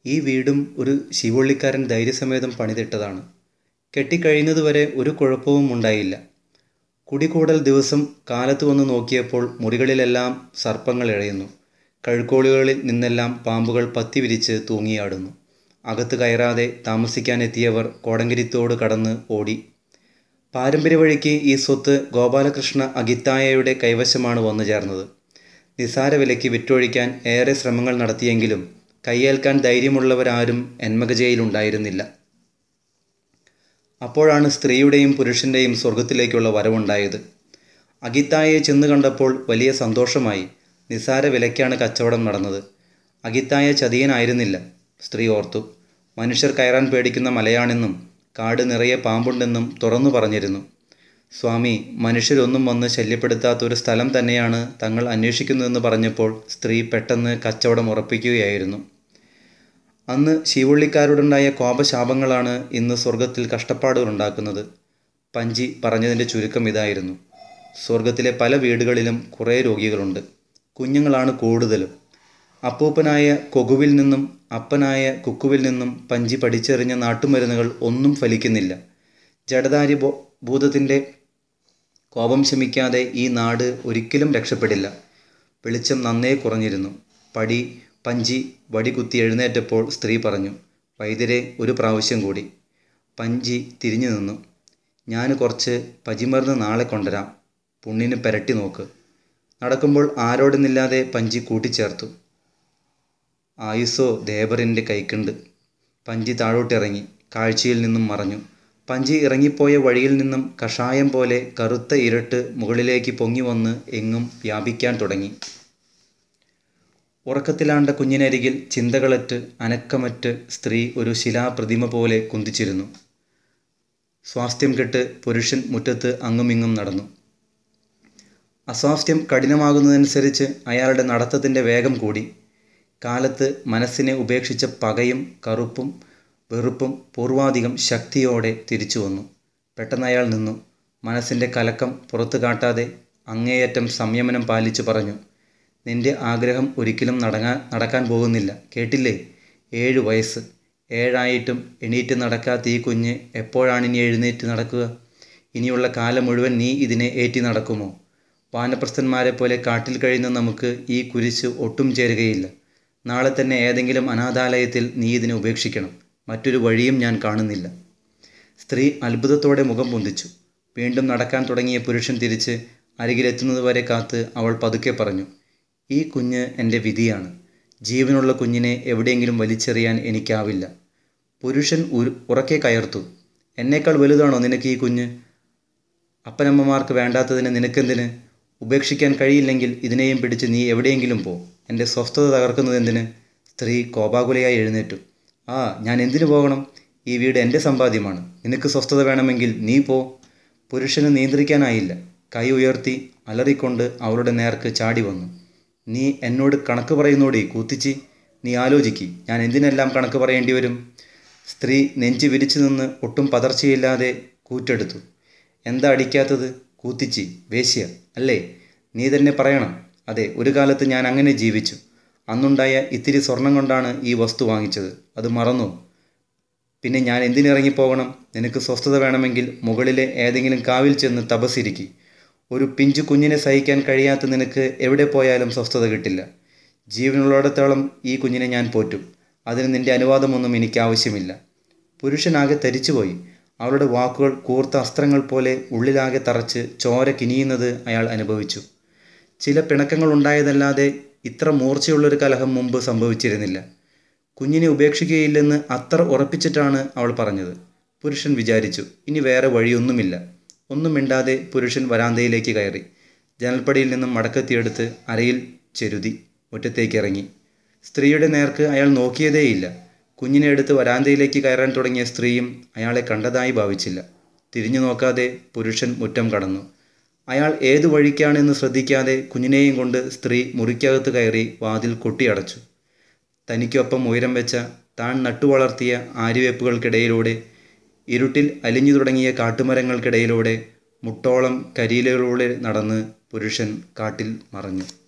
ഈ വീടും ഒരു ശിവുള്ളിക്കാരൻ ധൈര്യസമേതം പണിതിട്ടതാണ് കെട്ടിക്കഴിയുന്നതുവരെ ഒരു കുഴപ്പവും ഉണ്ടായില്ല കുടികൂടൽ ദിവസം കാലത്ത് വന്ന് നോക്കിയപ്പോൾ മുറികളിലെല്ലാം സർപ്പങ്ങൾ ഇഴയുന്നു കഴുക്കോളുകളിൽ നിന്നെല്ലാം പാമ്പുകൾ പത്തി വിരിച്ച് തൂങ്ങിയാടുന്നു അകത്ത് കയറാതെ താമസിക്കാനെത്തിയവർ കോടങ്കരിത്തോട് കടന്ന് ഓടി പാരമ്പര്യ വഴിക്ക് ഈ സ്വത്ത് ഗോപാലകൃഷ്ണ അഗിത്തായയുടെ കൈവശമാണ് വന്നു ചേർന്നത് നിസാര വിലയ്ക്ക് വിറ്റൊഴിക്കാൻ ഏറെ ശ്രമങ്ങൾ നടത്തിയെങ്കിലും കയ്യേൽക്കാൻ ധൈര്യമുള്ളവരാരും എന്മകജയിലുണ്ടായിരുന്നില്ല അപ്പോഴാണ് സ്ത്രീയുടെയും പുരുഷൻ്റെയും സ്വർഗത്തിലേക്കുള്ള വരവുണ്ടായത് അഗിത്തായെ ചെന്ന് കണ്ടപ്പോൾ വലിയ സന്തോഷമായി നിസാര വിലയ്ക്കാണ് കച്ചവടം നടന്നത് അഗിത്തായ ചതിയനായിരുന്നില്ല സ്ത്രീ ഓർത്തു മനുഷ്യർ കയറാൻ പേടിക്കുന്ന മലയാണെന്നും കാട് നിറയെ പാമ്പുണ്ടെന്നും തുറന്നു പറഞ്ഞിരുന്നു സ്വാമി മനുഷ്യരൊന്നും വന്ന് ശല്യപ്പെടുത്താത്ത ഒരു സ്ഥലം തന്നെയാണ് തങ്ങൾ അന്വേഷിക്കുന്നതെന്ന് പറഞ്ഞപ്പോൾ സ്ത്രീ പെട്ടെന്ന് കച്ചവടം ഉറപ്പിക്കുകയായിരുന്നു അന്ന് ശിവുള്ളിക്കാരോടുണ്ടായ കോപശാപങ്ങളാണ് ഇന്ന് സ്വർഗത്തിൽ കഷ്ടപ്പാടുകൾ ഉണ്ടാക്കുന്നത് പഞ്ചി പറഞ്ഞതിൻ്റെ ചുരുക്കം ഇതായിരുന്നു സ്വർഗത്തിലെ പല വീടുകളിലും കുറേ രോഗികളുണ്ട് കുഞ്ഞുങ്ങളാണ് കൂടുതലും അപ്പൂപ്പനായ കൊകുവിൽ നിന്നും അപ്പനായ കുക്കുവിൽ നിന്നും പഞ്ചി പഠിച്ചെറിഞ്ഞ നാട്ടുമരുന്നുകൾ ഒന്നും ഫലിക്കുന്നില്ല ജഡധാരി ബോ ഭൂതത്തിൻ്റെ കോപം ശമിക്കാതെ ഈ നാട് ഒരിക്കലും രക്ഷപ്പെടില്ല വെളിച്ചം നന്നേ കുറഞ്ഞിരുന്നു പടി പഞ്ചി വടി കുത്തി എഴുന്നേറ്റപ്പോൾ സ്ത്രീ പറഞ്ഞു വൈദ്യരെ ഒരു പ്രാവശ്യം കൂടി പഞ്ചി തിരിഞ്ഞു നിന്നു ഞാൻ കുറച്ച് പജിമരുന്ന് നാളെ കൊണ്ടുവരാം പുണ്ണിന് പെരട്ടി നോക്ക് നടക്കുമ്പോൾ ആരോടുന്നില്ലാതെ പഞ്ചി കൂട്ടിച്ചേർത്തു ആയുസ്സോ ദേവറിൻ്റെ കൈക്കുണ്ട് പഞ്ചി താഴോട്ടിറങ്ങി കാഴ്ചയിൽ നിന്നും മറഞ്ഞു പഞ്ചി ഇറങ്ങിപ്പോയ വഴിയിൽ നിന്നും കഷായം പോലെ കറുത്ത ഇരട്ട് മുകളിലേക്ക് പൊങ്ങി വന്ന് എങ്ങും വ്യാപിക്കാൻ തുടങ്ങി ഉറക്കത്തിലാണ്ട കുഞ്ഞിനരികിൽ ചിന്തകളറ്റ് അനക്കമറ്റ് സ്ത്രീ ഒരു ശിലാപ്രതിമ പോലെ കുന്തിച്ചിരുന്നു സ്വാസ്ഥ്യം കെട്ട് പുരുഷൻ മുറ്റത്ത് അങ്ങുമിങ്ങും നടന്നു അസ്വാസ്ഥ്യം കഠിനമാകുന്നതനുസരിച്ച് അയാളുടെ നടത്തത്തിൻ്റെ വേഗം കൂടി കാലത്ത് മനസ്സിനെ ഉപേക്ഷിച്ച പകയും കറുപ്പും വെറുപ്പും പൂർവാധികം ശക്തിയോടെ തിരിച്ചു വന്നു പെട്ടെന്ന് അയാൾ നിന്നു മനസ്സിൻ്റെ കലക്കം പുറത്തു കാട്ടാതെ അങ്ങേയറ്റം സംയമനം പാലിച്ചു പറഞ്ഞു നിന്റെ ആഗ്രഹം ഒരിക്കലും നടങ്ങാൻ നടക്കാൻ പോകുന്നില്ല കേട്ടില്ലേ ഏഴ് വയസ്സ് ഏഴായിട്ടും എണീറ്റ് നടക്കാത്ത ഈ കുഞ്ഞ് എപ്പോഴാണിനി എഴുന്നേറ്റ് നടക്കുക ഇനിയുള്ള കാലം മുഴുവൻ നീ ഇതിനെ ഏറ്റി നടക്കുമോ വാനപ്രസ്ഥന്മാരെ പോലെ കാട്ടിൽ കഴിയുന്ന നമുക്ക് ഈ കുരിശ് ഒട്ടും ചേരുകയില്ല നാളെ തന്നെ ഏതെങ്കിലും അനാഥാലയത്തിൽ നീ ഇതിനെ ഉപേക്ഷിക്കണം മറ്റൊരു വഴിയും ഞാൻ കാണുന്നില്ല സ്ത്രീ അത്ഭുതത്തോടെ മുഖം പൊന്തിച്ചു വീണ്ടും നടക്കാൻ തുടങ്ങിയ പുരുഷൻ തിരിച്ച് അരികിലെത്തുന്നതുവരെ കാത്ത് അവൾ പതുക്കെ പറഞ്ഞു ഈ കുഞ്ഞ് എൻ്റെ വിധിയാണ് ജീവനുള്ള കുഞ്ഞിനെ എവിടെയെങ്കിലും വലിച്ചെറിയാൻ എനിക്കാവില്ല പുരുഷൻ ഉരു ഉറക്കെ കയർത്തു എന്നേക്കാൾ വലുതാണോ നിനക്ക് ഈ കുഞ്ഞ് അപ്പനമ്മമാർക്ക് വേണ്ടാത്തതിന് നിനക്കെന്തിന് ഉപേക്ഷിക്കാൻ കഴിയില്ലെങ്കിൽ ഇതിനെയും പിടിച്ച് നീ എവിടെയെങ്കിലും പോ എൻ്റെ സ്വസ്ഥത തകർക്കുന്നത് എന്തിന് സ്ത്രീ കോപാകുലയായി എഴുന്നേറ്റു ആ ഞാൻ എന്തിനു പോകണം ഈ വീട് എൻ്റെ സമ്പാദ്യമാണ് നിനക്ക് സ്വസ്ഥത വേണമെങ്കിൽ നീ പോ പുരുഷന് നിയന്ത്രിക്കാനായില്ല കൈ ഉയർത്തി അലറിക്കൊണ്ട് അവളുടെ നേർക്ക് ചാടി വന്നു നീ എന്നോട് കണക്ക് പറയുന്നോടി കൂത്തിച്ചി നീ ആലോചിക്ക് ഞാൻ എന്തിനെല്ലാം കണക്ക് പറയേണ്ടി വരും സ്ത്രീ നെഞ്ചു വിരിച്ചു നിന്ന് ഒട്ടും പതർച്ചയില്ലാതെ കൂറ്റെടുത്തു എന്താ അടിക്കാത്തത് കൂത്തിച്ചി വേശ്യ അല്ലേ നീ തന്നെ പറയണം അതെ ഒരു കാലത്ത് ഞാൻ അങ്ങനെ ജീവിച്ചു അന്നുണ്ടായ ഇത്തിരി സ്വർണം കൊണ്ടാണ് ഈ വസ്തു വാങ്ങിച്ചത് അത് മറന്നു പിന്നെ ഞാൻ എന്തിനിറങ്ങിപ്പോകണം നിനക്ക് സ്വസ്ഥത വേണമെങ്കിൽ മുകളിലെ ഏതെങ്കിലും കാവിൽ ചെന്ന് തപസ്സിരിക്കി ഒരു പിഞ്ചു കുഞ്ഞിനെ സഹിക്കാൻ കഴിയാത്ത നിനക്ക് എവിടെ പോയാലും സ്വസ്ഥത കിട്ടില്ല ജീവനുള്ളിടത്തോളം ഈ കുഞ്ഞിനെ ഞാൻ പോറ്റും അതിന് നിന്റെ അനുവാദമൊന്നും എനിക്ക് ആവശ്യമില്ല പുരുഷനാകെ തരിച്ചുപോയി അവളുടെ വാക്കുകൾ കൂർത്ത അസ്ത്രങ്ങൾ പോലെ ഉള്ളിലാകെ തറച്ച് ചോര കിനിയുന്നത് അയാൾ അനുഭവിച്ചു ചില പിണക്കങ്ങൾ ഉണ്ടായതല്ലാതെ ഇത്ര മൂർച്ചയുള്ളൊരു കലഹം മുമ്പ് സംഭവിച്ചിരുന്നില്ല കുഞ്ഞിനെ ഉപേക്ഷിക്കുകയില്ലെന്ന് അത്ര ഉറപ്പിച്ചിട്ടാണ് അവൾ പറഞ്ഞത് പുരുഷൻ വിചാരിച്ചു ഇനി വേറെ വഴിയൊന്നുമില്ല ഒന്നും മിണ്ടാതെ പുരുഷൻ വരാന്തയിലേക്ക് കയറി ജനൽപ്പടിയിൽ നിന്നും മടക്കത്തിയെടുത്ത് അരയിൽ ചെരുതി മുറ്റത്തേക്ക് ഇറങ്ങി സ്ത്രീയുടെ നേർക്ക് അയാൾ നോക്കിയതേയില്ല കുഞ്ഞിനെ എടുത്ത് വരാന്തയിലേക്ക് കയറാൻ തുടങ്ങിയ സ്ത്രീയും അയാളെ കണ്ടതായി ഭാവിച്ചില്ല തിരിഞ്ഞു നോക്കാതെ പുരുഷൻ മുറ്റം കടന്നു അയാൾ ഏതു വഴിക്കാണെന്ന് ശ്രദ്ധിക്കാതെ കുഞ്ഞിനെയും കൊണ്ട് സ്ത്രീ മുറിക്കകത്ത് കയറി വാതിൽ കൊട്ടിയടച്ചു തനിക്കൊപ്പം ഉയരം വെച്ച താൻ നട്ടുവളർത്തിയ ആര്യവേപ്പുകൾക്കിടയിലൂടെ ഇരുട്ടിൽ അലിഞ്ഞു തുടങ്ങിയ കാട്ടുമരങ്ങൾക്കിടയിലൂടെ മുട്ടോളം കരിയിലകളിലൂടെ നടന്ന് പുരുഷൻ കാട്ടിൽ മറഞ്ഞു